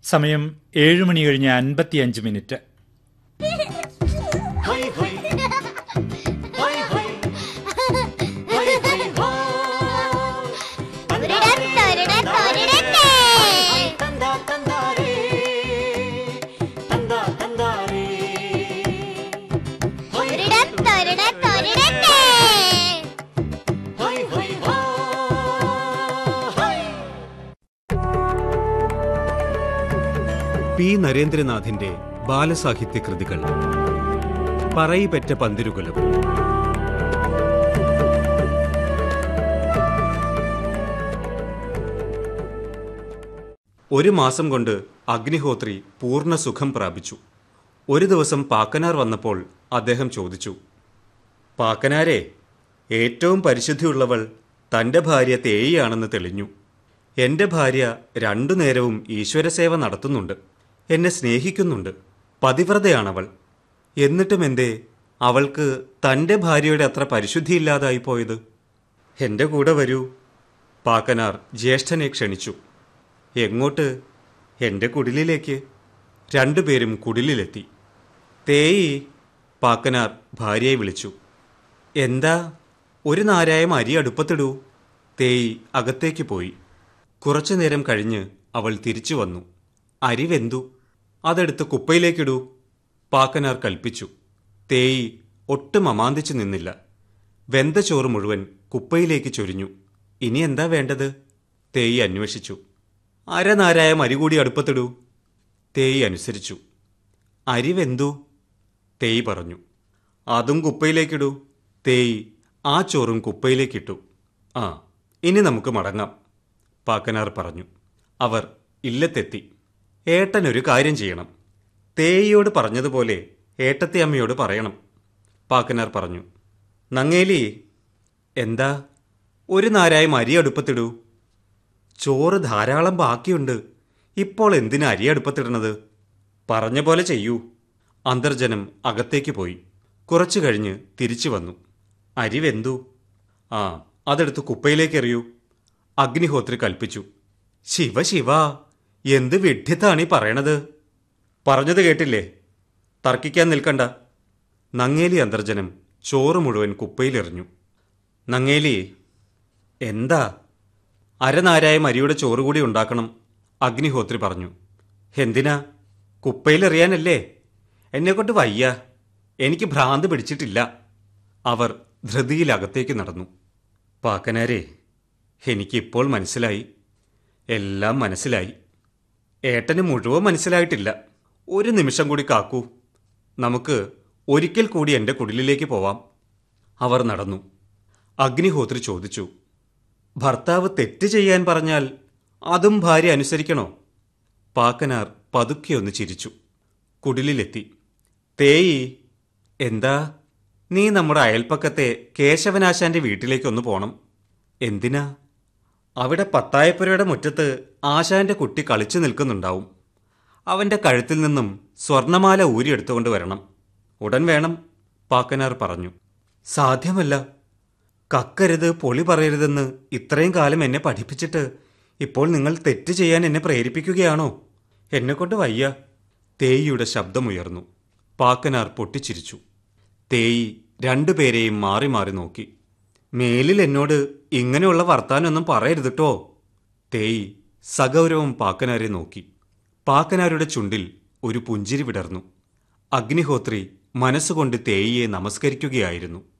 സമയം ഏഴ് മണി കഴിഞ്ഞ് അൻപത്തിയഞ്ച് മിനിറ്റ് ഹൈ ഹൈ ഹൈ ഹൈ ഹൈ ഹൈ ഹോ ഒരിടത്തൊരിട തൊരിടട്ടെ. തന്താ തന്താരേ തന്താ തന്താരേ ഹൈ ഒരിടത്തൊരിട തൊരിടട്ടെ. ഹൈ ഹൈ ഹോ ഹൈ പി നരേന്ദ്രനാഥിന്റെ ബാലസാഹിത്യ കൃതികൾ പറയിപെറ്റ പന്തിരുകുലം ഒരു മാസം കൊണ്ട് അഗ്നിഹോത്രി പൂർണ്ണ സുഖം പ്രാപിച്ചു ഒരു ദിവസം പാക്കനാർ വന്നപ്പോൾ അദ്ദേഹം ചോദിച്ചു പാക്കനാരെ ഏറ്റവും പരിശുദ്ധിയുള്ളവൾ തൻ്റെ ഭാര്യ തേയിയാണെന്ന് തെളിഞ്ഞു എൻ്റെ ഭാര്യ രണ്ടു നേരവും ഈശ്വരസേവ നടത്തുന്നുണ്ട് എന്നെ സ്നേഹിക്കുന്നുണ്ട് പതിവ്രതയാണവൾ എന്നിട്ടും എന്തേ അവൾക്ക് തൻ്റെ ഭാര്യയുടെ അത്ര പരിശുദ്ധിയില്ലാതായി പോയത് എൻ്റെ കൂടെ വരൂ പാക്കനാർ ജ്യേഷ്ഠനെ ക്ഷണിച്ചു എങ്ങോട്ട് എൻ്റെ കുടിലിലേക്ക് രണ്ടുപേരും കുടിലിലെത്തി തേയി പാക്കനാർ ഭാര്യയെ വിളിച്ചു എന്താ ഒരു നാരായം അരി അടുപ്പത്തിടൂ തേയി അകത്തേക്ക് പോയി കുറച്ചു നേരം കഴിഞ്ഞ് അവൾ തിരിച്ചു വന്നു അരി വെന്തു അതെടുത്ത് കുപ്പയിലേക്കിടൂ പാക്കനാർ കൽപ്പിച്ചു തേയി ഒട്ടും അമാന്തിച്ചു നിന്നില്ല വെന്ത ചോറ് മുഴുവൻ കുപ്പയിലേക്ക് ചൊരിഞ്ഞു ഇനി എന്താ വേണ്ടത് തേയി അന്വേഷിച്ചു അരനാരായം അരി കൂടി അടുപ്പത്തിടൂ തേയി അനുസരിച്ചു അരി വെന്തു തേയി പറഞ്ഞു അതും കുപ്പയിലേക്കിടൂ തേയി ആ ചോറും കുപ്പയിലേക്കിട്ടു ആ ഇനി നമുക്ക് മടങ്ങാം പാക്കനാർ പറഞ്ഞു അവർ ഇല്ലത്തെത്തി ഏട്ടൻ ഒരു കാര്യം ചെയ്യണം തേയിയോട് പറഞ്ഞതുപോലെ ഏട്ടത്തെ അമ്മയോട് പറയണം പാക്കനാർ പറഞ്ഞു നങ്ങേലി എന്താ ഒരു നാരായം അരി അടുപ്പത്തിടൂ ചോറ് ധാരാളം ബാക്കിയുണ്ട് ഇപ്പോൾ എന്തിനാ അരി അടുപ്പത്തിടണത് പറഞ്ഞ പോലെ ചെയ്യൂ അന്തർജനം അകത്തേക്ക് പോയി കുറച്ചു കഴിഞ്ഞ് തിരിച്ചു വന്നു അരി വെന്തു ആ അതെടുത്ത് കുപ്പയിലേക്ക് എറിയൂ അഗ്നിഹോത്രി കൽപ്പിച്ചു ശിവ ശിവ എന്ത് വിഡ്ഢിത്താണീ പറയണത് പറഞ്ഞത് കേട്ടില്ലേ തർക്കിക്കാൻ നിൽക്കണ്ട നങ്ങേലി അന്തർജനം ചോറ് മുഴുവൻ കുപ്പയിലെറിഞ്ഞു നങ്ങേലി എന്താ അരനാരായം അരിയുടെ ചോറ് കൂടി ഉണ്ടാക്കണം അഗ്നിഹോത്രി പറഞ്ഞു എന്തിനാ കുപ്പയിലെറിയാനല്ലേ എന്നെക്കൊണ്ട് വയ്യ എനിക്ക് ഭ്രാന്ത് പിടിച്ചിട്ടില്ല അവർ ധൃതിയിലകത്തേക്ക് നടന്നു പാക്കനാരെ എനിക്കിപ്പോൾ മനസ്സിലായി എല്ലാം മനസ്സിലായി ഏട്ടന് മുഴുവൻ മനസ്സിലായിട്ടില്ല ഒരു നിമിഷം കൂടി കാക്കൂ നമുക്ക് ഒരിക്കൽ കൂടി എൻ്റെ കുടിലിലേക്ക് പോവാം അവർ നടന്നു അഗ്നിഹോത്രി ചോദിച്ചു ഭർത്താവ് തെറ്റ് ചെയ്യാൻ പറഞ്ഞാൽ അതും ഭാര്യ അനുസരിക്കണോ പാക്കനാർ പതുക്കെ ഒന്ന് ചിരിച്ചു കുടിലിലെത്തി തേയി എന്താ നീ നമ്മുടെ അയൽപ്പക്കത്തെ കേശവനാശാന്റെ വീട്ടിലേക്കൊന്ന് പോണം എന്തിനാ അവിടെ പത്തായപ്പുരയുടെ മുറ്റത്ത് ആശാന്റെ കുട്ടി കളിച്ചു നിൽക്കുന്നുണ്ടാവും അവന്റെ കഴുത്തിൽ നിന്നും സ്വർണമാല ഊരിയെടുത്തുകൊണ്ട് വരണം ഉടൻ വേണം പാക്കനാർ പറഞ്ഞു സാധ്യമല്ല കക്കരുത് പൊളി പറയരുതെന്ന് ഇത്രയും കാലം എന്നെ പഠിപ്പിച്ചിട്ട് ഇപ്പോൾ നിങ്ങൾ തെറ്റ് ചെയ്യാൻ എന്നെ പ്രേരിപ്പിക്കുകയാണോ എന്നെക്കൊണ്ട് വയ്യ തേയിയുടെ ശബ്ദമുയർന്നു പാക്കനാർ പൊട്ടിച്ചിരിച്ചു തേയി രണ്ടുപേരെയും മാറി മാറി നോക്കി മേലിൽ എന്നോട് ഇങ്ങനെയുള്ള വർത്താനൊന്നും പറയരുതിട്ടോ തേയി സഗൗരവം പാക്കനാരെ നോക്കി പാക്കനാരുടെ ചുണ്ടിൽ ഒരു പുഞ്ചിരി വിടർന്നു അഗ്നിഹോത്രി മനസ്സുകൊണ്ട് തേയിയെ നമസ്കരിക്കുകയായിരുന്നു